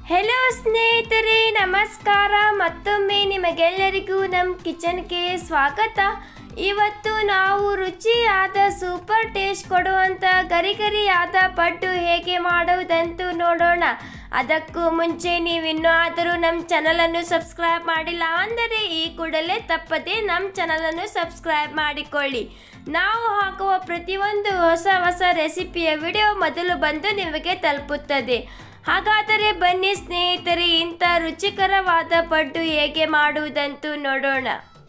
hello ಸ್ನೇಹಿತರೆ ನಮಸ್ಕಾರ ಮತ್ತೊಮ್ಮೆ ನಿಮಗೆಲ್ಲರಿಗೂ ನಮ್ಮ ಕಿಚನ್ಗೆ ಸ್ವಾಗತ ಇವತ್ತು ನಾವು ರುಚಿಯಾದ ಸೂಪರ್ ಟೇಸ್ಟ್ ಕೊಡುವಂಥ ಗರಿ ಗರಿಯಾದ ಪಡ್ಡು ಹೇಗೆ ಮಾಡುವುದಂತೂ ನೋಡೋಣ ಅದಕ್ಕೂ ಮುಂಚೆ ನೀವಿನ್ನೂ ಆದರೂ ನಮ್ಮ ಚಾನಲನ್ನು ಸಬ್ಸ್ಕ್ರೈಬ್ ಮಾಡಿಲ್ಲ ಅಂದರೆ ಈ ಕೂಡಲೇ ತಪ್ಪದೆ ನಮ್ಮ ಚಾನಲನ್ನು ಸಬ್ಸ್ಕ್ರೈಬ್ ಮಾಡಿಕೊಳ್ಳಿ ನಾವು ಹಾಕುವ ಪ್ರತಿಯೊಂದು ಹೊಸ ಹೊಸ ರೆಸಿಪಿಯ ವಿಡಿಯೋ ಮೊದಲು ಬಂದು ನಿಮಗೆ ತಲುಪುತ್ತದೆ ಹಾಗಾದರೆ ಬನ್ನಿ ಸ್ನೇಹಿತರೆ ಇಂಥ ರುಚಿಕರವಾದ ಪಡ್ಡು ಹೇಗೆ ಮಾಡುವುದಂತೂ ನೋಡೋಣ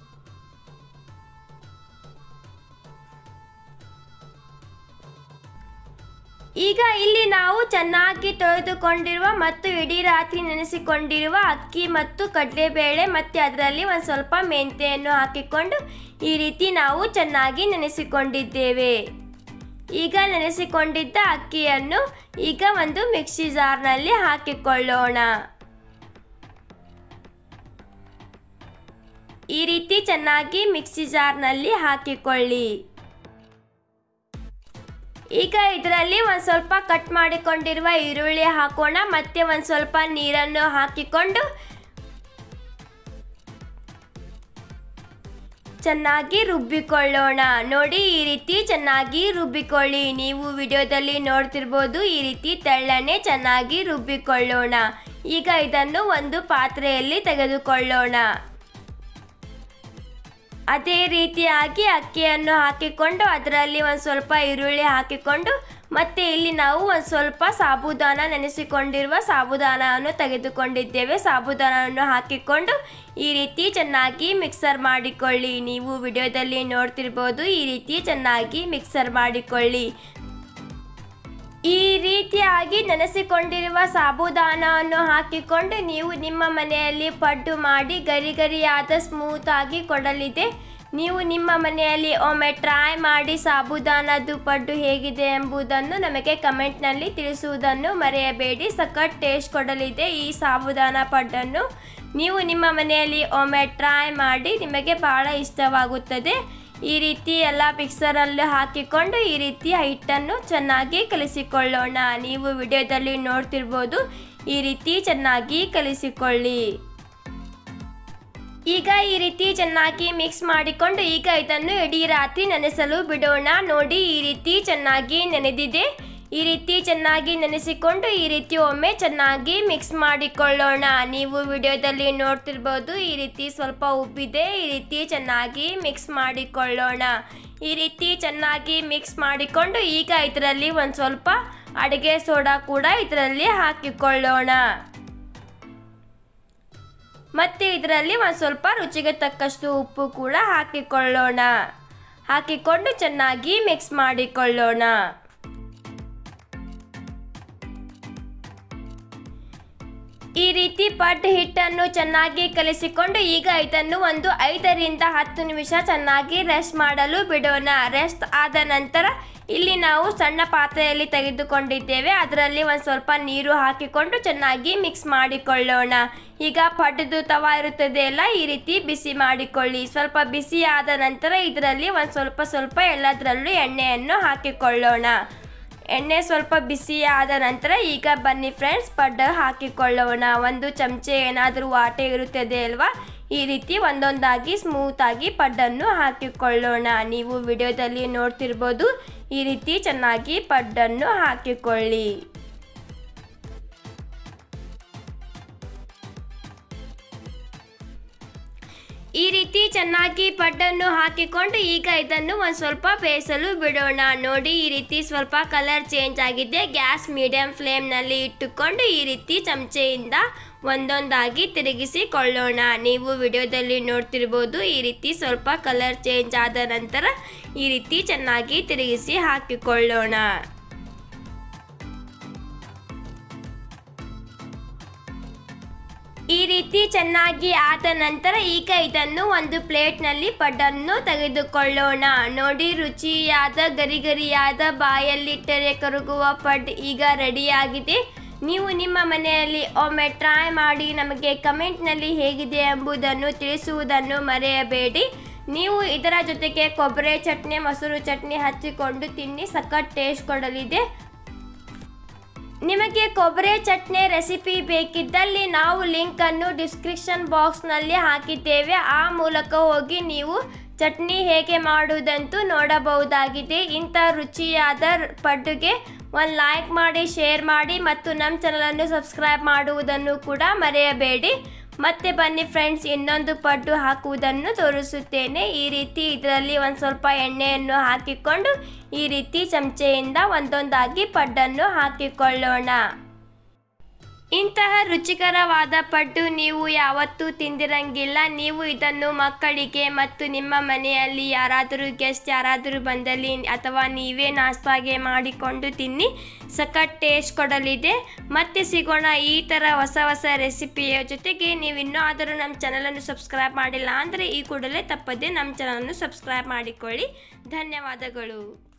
ಈಗ ಇಲ್ಲಿ ನಾವು ಚೆನ್ನಾಗಿ ತೊಳೆದುಕೊಂಡಿರುವ ಮತ್ತು ಇಡೀ ರಾತ್ರಿ ನೆನೆಸಿಕೊಂಡಿರುವ ಅಕ್ಕಿ ಮತ್ತು ಕಡಲೆಬೇಳೆ ಮತ್ತು ಅದರಲ್ಲಿ ಒಂದು ಸ್ವಲ್ಪ ಮೆಂತೆಯನ್ನು ಹಾಕಿಕೊಂಡು ಈ ರೀತಿ ನಾವು ಚೆನ್ನಾಗಿ ನೆನೆಸಿಕೊಂಡಿದ್ದೇವೆ ಈಗ ನೆನೆಸಿಕೊಂಡಿದ್ದ ಅಕ್ಕಿಯನ್ನು ಈಗ ಒಂದು ಮಿಕ್ಸಿ ಜಾರ್ನಲ್ಲಿ ಹಾಕಿಕೊಳ್ಳೋಣ ಈ ರೀತಿ ಚೆನ್ನಾಗಿ ಮಿಕ್ಸಿ ಜಾರ್ನಲ್ಲಿ ಹಾಕಿಕೊಳ್ಳಿ ಈಗ ಇದರಲ್ಲಿ ಒಂದು ಸ್ವಲ್ಪ ಕಟ್ ಮಾಡಿಕೊಂಡಿರುವ ಈರುಳ್ಳಿ ಹಾಕೋಣ ಮತ್ತೆ ಒಂದು ಸ್ವಲ್ಪ ನೀರನ್ನು ಹಾಕಿಕೊಂಡು ಚೆನ್ನಾಗಿ ರುಬ್ಬಿಕೊಳ್ಳೋಣ ನೋಡಿ ಈ ರೀತಿ ಚೆನ್ನಾಗಿ ರುಬ್ಬಿಕೊಳ್ಳಿ ನೀವು ವಿಡಿಯೋದಲ್ಲಿ ನೋಡ್ತಿರ್ಬೋದು ಈ ರೀತಿ ತೆಳ್ಳನೆ ಚೆನ್ನಾಗಿ ರುಬ್ಬಿಕೊಳ್ಳೋಣ ಈಗ ಇದನ್ನು ಒಂದು ಪಾತ್ರೆಯಲ್ಲಿ ತೆಗೆದುಕೊಳ್ಳೋಣ ಅದೇ ರೀತಿಯಾಗಿ ಅಕ್ಕಿಯನ್ನು ಹಾಕಿಕೊಂಡು ಅದರಲ್ಲಿ ಒಂದು ಸ್ವಲ್ಪ ಈರುಳ್ಳಿ ಹಾಕಿಕೊಂಡು ಮತ್ತೆ ಇಲ್ಲಿ ನಾವು ಒಂದು ಸ್ವಲ್ಪ ಸಾಬುದಾನ ನೆನೆಸಿಕೊಂಡಿರುವ ಸಾಬುದಾನವನ್ನು ತೆಗೆದುಕೊಂಡಿದ್ದೇವೆ ಸಾಬುದಾನವನ್ನು ಹಾಕಿಕೊಂಡು ಈ ರೀತಿ ಚೆನ್ನಾಗಿ ಮಿಕ್ಸರ್ ಮಾಡಿಕೊಳ್ಳಿ ನೀವು ವಿಡಿಯೋದಲ್ಲಿ ನೋಡ್ತಿರ್ಬೋದು ಈ ರೀತಿ ಚೆನ್ನಾಗಿ ಮಿಕ್ಸರ್ ಮಾಡಿಕೊಳ್ಳಿ ಈ ರೀತಿಯಾಗಿ ನೆನೆಸಿಕೊಂಡಿರುವ ಸಾಬುದಾನವನ್ನು ಹಾಕಿಕೊಂಡು ನೀವು ನಿಮ್ಮ ಮನೆಯಲ್ಲಿ ಪಡ್ಡು ಮಾಡಿ ಗರಿ ಗರಿಯಾದ ಸ್ಮೂತ್ ಆಗಿ ಕೊಡಲಿದೆ ನೀವು ನಿಮ್ಮ ಮನೆಯಲ್ಲಿ ಒಮ್ಮೆ ಟ್ರೈ ಮಾಡಿ ಸಾಬುದಾನದ್ದು ಪಡ್ಡು ಹೇಗಿದೆ ಎಂಬುದನ್ನು ನಮಗೆ ಕಮೆಂಟ್ನಲ್ಲಿ ತಿಳಿಸುವುದನ್ನು ಮರೆಯಬೇಡಿ ಸಖತ್ ಟೇಸ್ಟ್ ಕೊಡಲಿದೆ ಈ ಸಾಬುದಾನ ಪಡ್ಡನ್ನು ನೀವು ನಿಮ್ಮ ಮನೆಯಲ್ಲಿ ಒಮ್ಮೆ ಟ್ರೈ ಮಾಡಿ ನಿಮಗೆ ಬಹಳ ಇಷ್ಟವಾಗುತ್ತದೆ ಈ ರೀತಿ ಎಲ್ಲ ಮಿಕ್ಸರಲ್ಲಿ ಹಾಕಿಕೊಂಡು ಈ ರೀತಿ ಹಿಟ್ಟನ್ನು ಚೆನ್ನಾಗಿ ಕಲಿಸಿಕೊಳ್ಳೋಣ ನೀವು ವಿಡಿಯೋದಲ್ಲಿ ನೋಡ್ತಿರ್ಬೋದು ಈ ರೀತಿ ಚೆನ್ನಾಗಿ ಕಲಿಸಿಕೊಳ್ಳಿ ಈಗ ಈ ರೀತಿ ಚೆನ್ನಾಗಿ ಮಿಕ್ಸ್ ಮಾಡಿಕೊಂಡು ಈಗ ಇದನ್ನು ಇಡೀ ರಾತ್ರಿ ನೆನೆಸಲು ಬಿಡೋಣ ನೋಡಿ ಈ ರೀತಿ ಚೆನ್ನಾಗಿ ನೆನೆದಿದೆ ಈ ರೀತಿ ಚೆನ್ನಾಗಿ ನೆನೆಸಿಕೊಂಡು ಈ ರೀತಿ ಒಮ್ಮೆ ಚೆನ್ನಾಗಿ ಮಿಕ್ಸ್ ಮಾಡಿಕೊಳ್ಳೋಣ ನೀವು ವಿಡಿಯೋದಲ್ಲಿ ನೋಡ್ತಿರ್ಬೋದು ಈ ರೀತಿ ಸ್ವಲ್ಪ ಉಬ್ಬಿದೆ ಈ ರೀತಿ ಚೆನ್ನಾಗಿ ಮಿಕ್ಸ್ ಮಾಡಿಕೊಳ್ಳೋಣ ಈ ರೀತಿ ಚೆನ್ನಾಗಿ ಮಿಕ್ಸ್ ಮಾಡಿಕೊಂಡು ಈಗ ಇದರಲ್ಲಿ ಒಂದು ಸ್ವಲ್ಪ ಅಡುಗೆ ಸೋಡಾ ಕೂಡ ಇದರಲ್ಲಿ ಹಾಕಿಕೊಳ್ಳೋಣ ಮತ್ತು ಇದರಲ್ಲಿ ಒಂದು ಸ್ವಲ್ಪ ರುಚಿಗೆ ತಕ್ಕಷ್ಟು ಉಪ್ಪು ಕೂಡ ಹಾಕಿಕೊಳ್ಳೋಣ ಹಾಕಿಕೊಂಡು ಚೆನ್ನಾಗಿ ಮಿಕ್ಸ್ ಮಾಡಿಕೊಳ್ಳೋಣ ಈ ರೀತಿ ಪಡ್ಡು ಹಿಟ್ಟನ್ನು ಚೆನ್ನಾಗಿ ಕಲಿಸಿಕೊಂಡು ಈಗ ಇದನ್ನು ಒಂದು ಐದರಿಂದ ಹತ್ತು ನಿಮಿಷ ಚೆನ್ನಾಗಿ ರೆಸ್ಟ್ ಮಾಡಲು ಬಿಡೋಣ ರೆಸ್ಟ್ ಆದ ನಂತರ ಇಲ್ಲಿ ನಾವು ಸಣ್ಣ ಪಾತ್ರೆಯಲ್ಲಿ ತೆಗೆದುಕೊಂಡಿದ್ದೇವೆ ಅದರಲ್ಲಿ ಒಂದು ಸ್ವಲ್ಪ ನೀರು ಹಾಕಿಕೊಂಡು ಚೆನ್ನಾಗಿ ಮಿಕ್ಸ್ ಮಾಡಿಕೊಳ್ಳೋಣ ಈಗ ಪಡ್ದು ತವ ಇರುತ್ತದೆ ಅಲ್ಲ ಈ ರೀತಿ ಬಿಸಿ ಮಾಡಿಕೊಳ್ಳಿ ಸ್ವಲ್ಪ ಬಿಸಿ ಆದ ನಂತರ ಇದರಲ್ಲಿ ಒಂದು ಸ್ವಲ್ಪ ಸ್ವಲ್ಪ ಎಲ್ಲದರಲ್ಲೂ ಎಣ್ಣೆಯನ್ನು ಹಾಕಿಕೊಳ್ಳೋಣ ಎಣ್ಣೆ ಸ್ವಲ್ಪ ಬಿಸಿ ಆದ ನಂತರ ಈಗ ಬನ್ನಿ ಫ್ರೆಂಡ್ಸ್ ಪಡ್ಡು ಹಾಕಿಕೊಳ್ಳೋಣ ಒಂದು ಚಮಚೆ ಏನಾದರೂ ವಾಟೆ ಇರುತ್ತದೆ ಅಲ್ವಾ ಈ ರೀತಿ ಒಂದೊಂದಾಗಿ ಸ್ಮೂತಾಗಿ ಪಡ್ಡನ್ನು ಹಾಕಿಕೊಳ್ಳೋಣ ನೀವು ವಿಡಿಯೋದಲ್ಲಿ ನೋಡ್ತಿರ್ಬೋದು ಈ ರೀತಿ ಚೆನ್ನಾಗಿ ಪಡ್ಡನ್ನು ಹಾಕಿಕೊಳ್ಳಿ ಈ ರೀತಿ ಚೆನ್ನಾಗಿ ಪಡ್ಡನ್ನು ಹಾಕಿಕೊಂಡು ಈಗ ಇದನ್ನು ಒಂದು ಸ್ವಲ್ಪ ಬೇಯಿಸಲು ಬಿಡೋಣ ನೋಡಿ ಈ ರೀತಿ ಸ್ವಲ್ಪ ಕಲರ್ ಚೇಂಜ್ ಆಗಿದೆ ಗ್ಯಾಸ್ ಮೀಡಿಯಂ ಫ್ಲೇಮ್ನಲ್ಲಿ ಇಟ್ಟುಕೊಂಡು ಈ ರೀತಿ ಚಮಚೆಯಿಂದ ಒಂದೊಂದಾಗಿ ತಿರುಗಿಸಿಕೊಳ್ಳೋಣ ನೀವು ವಿಡಿಯೋದಲ್ಲಿ ನೋಡ್ತಿರ್ಬೋದು ಈ ರೀತಿ ಸ್ವಲ್ಪ ಕಲರ್ ಚೇಂಜ್ ಆದ ನಂತರ ಈ ರೀತಿ ಚೆನ್ನಾಗಿ ತಿರುಗಿಸಿ ಹಾಕಿಕೊಳ್ಳೋಣ ಈ ರೀತಿ ಚೆನ್ನಾಗಿ ಆದ ನಂತರ ಈಗ ಇದನ್ನು ಒಂದು ಪ್ಲೇಟ್ನಲ್ಲಿ ಪಡ್ಡನ್ನು ತೆಗೆದುಕೊಳ್ಳೋಣ ನೋಡಿ ರುಚಿಯಾದ ಗರಿ ಗರಿಯಾದ ಬಾಯಲ್ಲಿಟ್ಟರೆ ಕರಗುವ ಪಡ್ ಈಗ ರೆಡಿಯಾಗಿದೆ ನೀವು ನಿಮ್ಮ ಮನೆಯಲ್ಲಿ ಒಮ್ಮೆ ಟ್ರೈ ಮಾಡಿ ನಮಗೆ ಕಮೆಂಟ್ನಲ್ಲಿ ಹೇಗಿದೆ ಎಂಬುದನ್ನು ತಿಳಿಸುವುದನ್ನು ಮರೆಯಬೇಡಿ ನೀವು ಇದರ ಜೊತೆಗೆ ಕೊಬ್ಬರಿ ಚಟ್ನಿ ಮೊಸರು ಚಟ್ನಿ ಹಚ್ಚಿಕೊಂಡು ತಿನ್ನಿ ಸಖತ್ ಟೇಸ್ಟ್ ಕೊಡಲಿದೆ ನಿಮಗೆ ಕೊಬ್ಬರಿ ಚಟ್ನಿ ರೆಸಿಪಿ ಬೇಕಿದ್ದಲ್ಲಿ ನಾವು ಲಿಂಕನ್ನು ಡಿಸ್ಕ್ರಿಪ್ಷನ್ ಬಾಕ್ಸ್ನಲ್ಲಿ ಹಾಕಿದ್ದೇವೆ ಆ ಮೂಲಕ ಹೋಗಿ ನೀವು ಚಟ್ನಿ ಹೇಗೆ ಮಾಡುವುದಂತೂ ನೋಡಬಹುದಾಗಿದೆ ಇಂಥ ರುಚಿಯಾದ ಪಡ್ಡುಗೆ ಒಂದು ಲೈಕ್ ಮಾಡಿ ಶೇರ್ ಮಾಡಿ ಮತ್ತು ನಮ್ಮ ಚಾನಲನ್ನು ಸಬ್ಸ್ಕ್ರೈಬ್ ಮಾಡುವುದನ್ನು ಕೂಡ ಮರೆಯಬೇಡಿ ಮತ್ತೆ ಬನ್ನಿ ಫ್ರೆಂಡ್ಸ್ ಇನ್ನೊಂದು ಪಡ್ಡು ಹಾಕುವುದನ್ನು ತೋರಿಸುತ್ತೇನೆ ಈ ರೀತಿ ಇದರಲ್ಲಿ ಒಂದು ಸ್ವಲ್ಪ ಎಣ್ಣೆಯನ್ನು ಹಾಕಿಕೊಂಡು ಈ ರೀತಿ ಚಮಚೆಯಿಂದ ಒಂದೊಂದಾಗಿ ಪಡ್ಡನ್ನು ಹಾಕಿಕೊಳ್ಳೋಣ ಇಂತಹ ರುಚಿಕರವಾದ ಪಡ್ಡು ನೀವು ಯಾವತ್ತೂ ತಿಂದಿರಂಗಿಲ್ಲ ನೀವು ಇದನ್ನು ಮಕ್ಕಳಿಗೆ ಮತ್ತು ನಿಮ್ಮ ಮನೆಯಲ್ಲಿ ಯಾರಾದರೂ ಗೆಸ್ಟ್ ಯಾರಾದರೂ ಬಂದಲ್ಲಿ ಅಥವಾ ನೀವೇ ನಾಷ್ಟಾಗೆ ಮಾಡಿಕೊಂಡು ತಿನ್ನಿ ಸಖತ್ ಟೇಸ್ಟ್ ಕೊಡಲಿದೆ ಮತ್ತೆ ಸಿಗೋಣ ಈ ಥರ ಹೊಸ ಹೊಸ ರೆಸಿಪಿಯ ಜೊತೆಗೆ ನೀವು ಇನ್ನೂ ಆದರೂ ನಮ್ಮ ಚಾನಲನ್ನು ಸಬ್ಸ್ಕ್ರೈಬ್ ಮಾಡಿಲ್ಲ ಅಂದರೆ ಈ ಕೂಡಲೇ ತಪ್ಪದೆ ನಮ್ಮ ಚಾನಲನ್ನು ಸಬ್ಸ್ಕ್ರೈಬ್ ಮಾಡಿಕೊಳ್ಳಿ ಧನ್ಯವಾದಗಳು